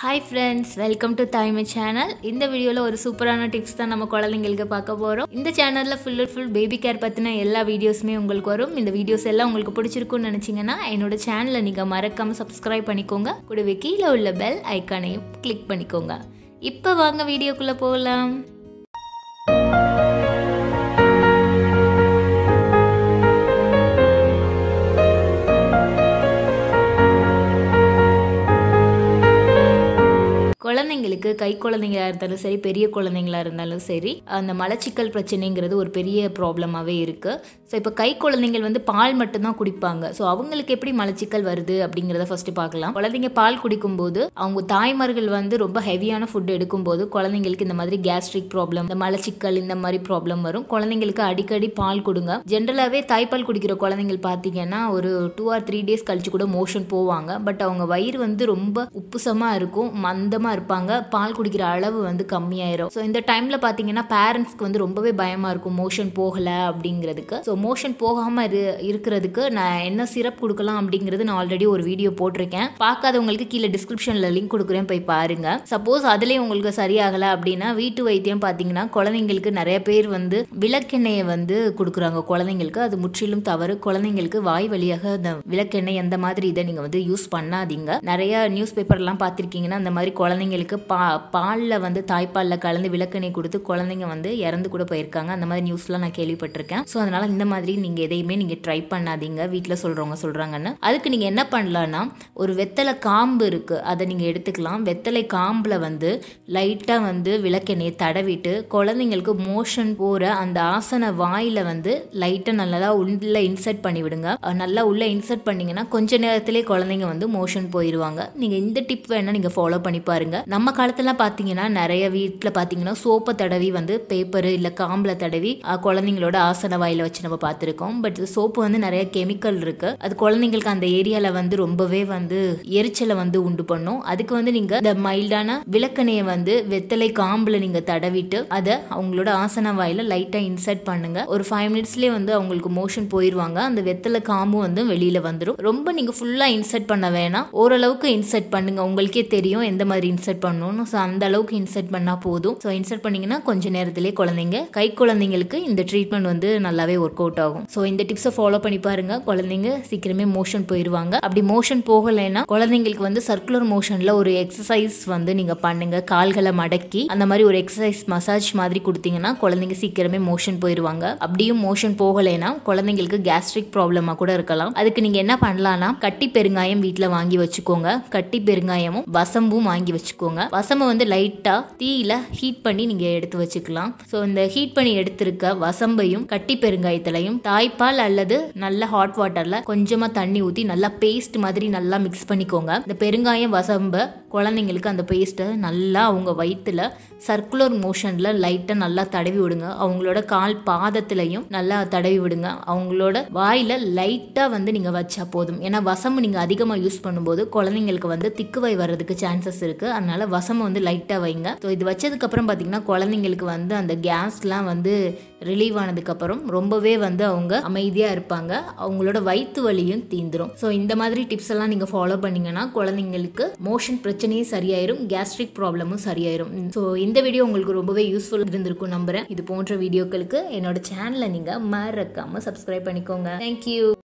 hi friends welcome to Thaimai channel இந்த வீடியோவில் ஒரு சூப்பரான டிப்ஸ் தான் நம்ம குழந்தைங்களுக்கு பார்க்க போகிறோம் இந்த சேனலில் full and full baby care பற்றின எல்லா வீடியோஸுமே உங்களுக்கு வரும் இந்த வீடியோஸ் எல்லாம் உங்களுக்கு பிடிச்சிருக்குன்னு நினச்சிங்கன்னா என்னோட சேனலை நீங்கள் மறக்காமல் சப்ஸ்கிரைப் பண்ணிக்கோங்க கூடவே கீழே உள்ள பெல் ஐக்கானையும் கிளிக் பண்ணிக்கோங்க இப்போ வாங்க வீடியோக்குள்ளே போகலாம் குழந்தைங்களுக்கு கை குழந்தைங்களா இருந்தாலும் சரி பெரிய குழந்தைங்களா இருந்தாலும் சரி அந்த மலச்சிக்கல் பிரச்சனைங்கிறது ஒரு பெரிய ப்ராப்ளமாகவே இருக்குது ஸோ இப்போ கை குழந்தைங்கள் வந்து பால் மட்டும்தான் குடிப்பாங்க ஸோ அவங்களுக்கு எப்படி மலச்சிக்கல் வருது அப்படிங்கிறத ஃபர்ஸ்ட் பார்க்கலாம் குழந்தைங்க பால் குடிக்கும்போது அவங்க தாய்மார்கள் வந்து ரொம்ப ஹெவியான ஃபுட் எடுக்கும்போது குழந்தைங்களுக்கு இந்த மாதிரி கேஸ்ட்ரிக் ப்ராப்ளம் இந்த மலச்சிக்கல் இந்த மாதிரி ப்ராப்ளம் வரும் குழந்தைங்களுக்கு அடிக்கடி பால் கொடுங்க ஜென்ரலாகவே தாய்ப்பால் குடிக்கிற குழந்தைங்கள் பார்த்தீங்கன்னா ஒரு டூ ஆர் த்ரீ டேஸ் கழிச்சு கூட மோஷன் போவாங்க பட் அவங்க வயிறு வந்து ரொம்ப உப்புசமாக இருக்கும் மந்தமாக இருப்பாங்க பால் குடிக்கிற அளவு வந்து கம்மியாயிரும் ஸோ இந்த டைமில் பார்த்தீங்கன்னா பேரண்ட்ஸ்க்கு வந்து ரொம்பவே பயமாக இருக்கும் மோஷன் போகலை அப்படிங்கிறதுக்கு ஸோ மோஷன் போகாமல் இரு இருக்கிறதுக்கு நான் என்ன சிரப் கொடுக்கலாம் அப்படிங்கிறது நான் ஆல்ரெடி ஒரு வீடியோ போட்டிருக்கேன் பார்க்காதவங்களுக்கு கீழே டிஸ்கிரிப்ஷனில் லிங்க் கொடுக்குறேன் போய் பாருங்க சப்போஸ் அதுலேயே உங்களுக்கு சரியாகலை அப்படின்னா வீட்டு வைத்தியம் பார்த்தீங்கன்னா குழந்தைங்களுக்கு நிறைய பேர் வந்து விளக்கெண்ணெயை வந்து கொடுக்குறாங்க குழந்தைங்களுக்கு அது முற்றிலும் தவறு குழந்தைங்களுக்கு வாய் வழியாக அந்த விளக்கெண்ணெய் அந்த மாதிரி இதை நீங்கள் வந்து யூஸ் பண்ணாதீங்க நிறைய நியூஸ் பேப்பர்லாம் பார்த்துருக்கீங்கன்னா அந்த மாதிரி குழந்தைங்களுக்கு பா பாலில் வந்து தாய்ப்பாலில் கலந்து விளக்கெண்ணெய் கொடுத்து குழந்தைங்க வந்து இறந்து கூட போயிருக்காங்க அந்த மாதிரி நியூஸ்லாம் நான் கேள்விப்பட்டிருக்கேன் ஸோ அதனால் இந்த மாதிரி நீங்கள் எதையுமே நீங்கள் ட்ரை பண்ணாதீங்க வீட்டில் சொல்கிறவங்க சொல்கிறாங்கன்னு அதுக்கு நீங்கள் என்ன பண்ணலான்னா ஒரு வெத்தலை காம்பு இருக்குது அதை நீங்கள் எடுத்துக்கலாம் வெத்தலை காம்பில் வந்து லைட்டாக வந்து விளக்கெண்ணெயை தடவிட்டு குழந்தைங்களுக்கு மோஷன் போகிற அந்த ஆசன வாயில் வந்து லைட்டாக நல்லா உள்ளே இன்சர்ட் பண்ணி விடுங்க நல்லா உள்ளே இன்சர்ட் பண்ணிங்கன்னா கொஞ்ச நேரத்திலே குழந்தைங்க வந்து மோஷன் போயிடுவாங்க நீங்கள் இந்த டிப் வேணால் நீங்கள் ஃபாலோ பண்ணி பாருங்க நம்ம காலத்துலாம் பார்த்தீங்கன்னா நிறைய வீட்டில் பார்த்தீங்கன்னா சோப்பை தடவி வந்து பேப்பரு இல்லை காம்பில் தடவி குழந்தைங்களோட ஆசன வாயில் வச்சு நம்ம பார்த்துருக்கோம் பட் சோப்பு வந்து நிறைய கெமிக்கல் இருக்கு அது குழந்தைங்களுக்கு அந்த ஏரியாவில் வந்து ரொம்பவே வந்து எரிச்சலை வந்து உண்டு பண்ணும் அதுக்கு வந்து நீங்கள் இந்த மைல்டான விளக்கணையை வந்து வெத்தலை காம்பில் நீங்கள் தடவிட்டு அதை அவங்களோட ஆசன வாயில் லைட்டாக இன்சர்ட் பண்ணுங்க ஒரு ஃபைவ் மினிட்ஸ்லேயே வந்து அவங்களுக்கு மோஷன் போயிடுவாங்க அந்த வெத்தலை காம்பு வந்து வெளியில் வந்துடும் ரொம்ப நீங்கள் ஃபுல்லாக இன்சர்ட் பண்ண வேணாம் ஓரளவுக்கு இன்சர்ட் பண்ணுங்க உங்களுக்கே தெரியும் எந்த மாதிரி இன்சர்ட் பண்ணணும் ஸோ அந்த அளவுக்கு இன்சர்ட் பண்ணால் போதும் ஸோ இன்சர்ட் பண்ணிங்கன்னா கொஞ்ச நேரத்திலே குழந்தைங்க கை குழந்தைங்களுக்கு இந்த ட்ரீட்மெண்ட் வந்து நல்லாவே ஒர்க் அவுட் ஆகும் ஸோ இந்த டிப்ஸை ஃபாலோ பண்ணி பாருங்க குழந்தைங்க சீக்கிரமே மோஷன் போயிடுவாங்க அப்படி மோஷன் போகலைன்னா குழந்தைங்களுக்கு வந்து சர்க்குலர் மோஷனில் ஒரு எக்ஸசைஸ் வந்து நீங்கள் பண்ணுங்க கால்களை மடக்கி அந்த மாதிரி ஒரு எக்ஸசைஸ் மசாஜ் மாதிரி கொடுத்தீங்கன்னா குழந்தைங்க சீக்கிரமே மோஷன் போயிடுவாங்க அப்படியும் மோஷன் போகலைன்னா குழந்தைங்களுக்கு கேஸ்ட்ரிக் ப்ராப்ளமாக கூட இருக்கலாம் அதுக்கு நீங்கள் என்ன பண்ணலாம்னா கட்டி பெருங்காயம் வீட்டில் வாங்கி வச்சுக்கோங்க கட்டி பெருங்காயமும் வசம்பும் வாங்கி வச்சுக்கோங்க வசம்பை வந்து லைட்டாக தீயில ஹீட் பண்ணி நீங்கள் எடுத்து வச்சுக்கலாம் ஸோ இந்த ஹீட் பண்ணி எடுத்திருக்க வசம்பையும் கட்டி பெருங்காயத்திலையும் தாய்ப்பால் அல்லது நல்ல ஹாட் வாட்டரில் கொஞ்சமாக தண்ணி ஊற்றி நல்லா பேஸ்ட் மாதிரி நல்லா மிக்ஸ் பண்ணிக்கோங்க இந்த பெருங்காயம் வசம்பை குழந்தைங்களுக்கு அந்த பேஸ்ட்டை நல்லா அவங்க வயிற்றுல சர்க்குலர் மோஷனில் லைட்டாக நல்லா தடவி விடுங்க அவங்களோட கால் பாதத்திலையும் நல்லா தடவி விடுங்க அவங்களோட வாயில் லைட்டாக வந்து நீங்கள் வச்சா போதும் ஏன்னா வசம்பு நீங்கள் அதிகமாக யூஸ் பண்ணும்போது குழந்தைங்களுக்கு வந்து திக்குவை வர்றதுக்கு சான்சஸ் இருக்குது அதனால வசம்பு வந்து லைட்டாக வைங்க ஸோ இது வச்சதுக்கப்புறம் பார்த்தீங்கன்னா குழந்தைங்களுக்கு வந்து அந்த கேஸ்லாம் வந்து ரிலீவ் ஆனதுக்கப்புறம் ரொம்பவே வந்து அவங்க அமைதியாக இருப்பாங்க அவங்களோட வயிற்று வலியும் தீந்துரும் ஸோ இந்த மாதிரி டிப்ஸ் எல்லாம் நீங்கள் ஃபாலோ பண்ணீங்கன்னா குழந்தைங்களுக்கு மோஷன் பிரச்சனையும் சரியாயிரும் கேஸ்ட்ரிக் ப்ராப்ளமும் சரியாயிரும் ஸோ இந்த வீடியோ உங்களுக்கு ரொம்பவே யூஸ்ஃபுல் இருந்திருக்கும் நம்புறேன் இது போன்ற வீடியோக்களுக்கு என்னோட சேனலை நீங்கள் மறக்காமல் சப்ஸ்கிரைப் பண்ணிக்கோங்க தேங்க்யூ